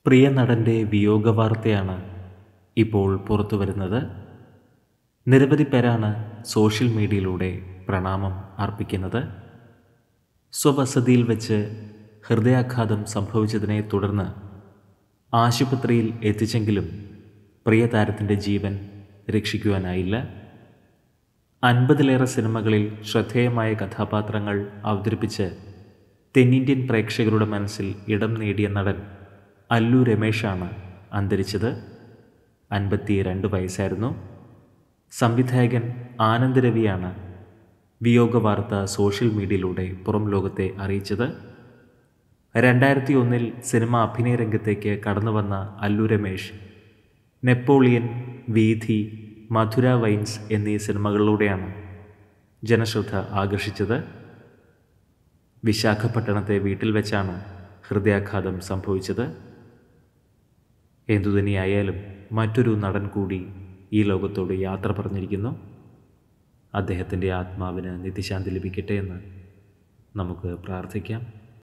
പ്രിയ നടൻ്റെ വിയോഗവാർത്തയാണ് ഇപ്പോൾ പുറത്തു വരുന്നത് നിരവധി പേരാണ് സോഷ്യൽ മീഡിയയിലൂടെ പ്രണാമം അർപ്പിക്കുന്നത് സ്വവസതിയിൽ വെച്ച് ഹൃദയാഘാതം സംഭവിച്ചതിനെ തുടർന്ന് ആശുപത്രിയിൽ എത്തിച്ചെങ്കിലും പ്രിയ താരത്തിൻ്റെ ജീവൻ രക്ഷിക്കുവാനായില്ല അൻപതിലേറെ സിനിമകളിൽ ശ്രദ്ധേയമായ കഥാപാത്രങ്ങൾ അവതരിപ്പിച്ച് തെന്നിന്ത്യൻ പ്രേക്ഷകരുടെ മനസ്സിൽ ഇടം നേടിയ നടൻ അല്ലു രമേശാണ് അന്തരിച്ചത് അൻപത്തി രണ്ട് വയസ്സായിരുന്നു സംവിധായകൻ ആനന്ദ് രവിയാണ് വിയോഗ വാർത്ത സോഷ്യൽ മീഡിയയിലൂടെ പുറം ലോകത്തെ അറിയിച്ചത് രണ്ടായിരത്തി ഒന്നിൽ സിനിമ അഭിനയ രംഗത്തേക്ക് കടന്നു വന്ന അല്ലു രമേശ് നെപ്പോളിയൻ വീഥി മധുര വൈൻസ് എന്നീ സിനിമകളിലൂടെയാണ് ജനശ്രദ്ധ ആകർഷിച്ചത് വിശാഖപട്ടണത്തെ വീട്ടിൽ വെച്ചാണ് ഹൃദയാഘാതം സംഭവിച്ചത് എന്തുതന്നെയായാലും മറ്റൊരു നടൻ കൂടി ഈ ലോകത്തോട് യാത്ര പറഞ്ഞിരിക്കുന്നു അദ്ദേഹത്തിൻ്റെ ആത്മാവിന് നിത്യശാന്തി ലഭിക്കട്ടെ എന്ന് നമുക്ക് പ്രാർത്ഥിക്കാം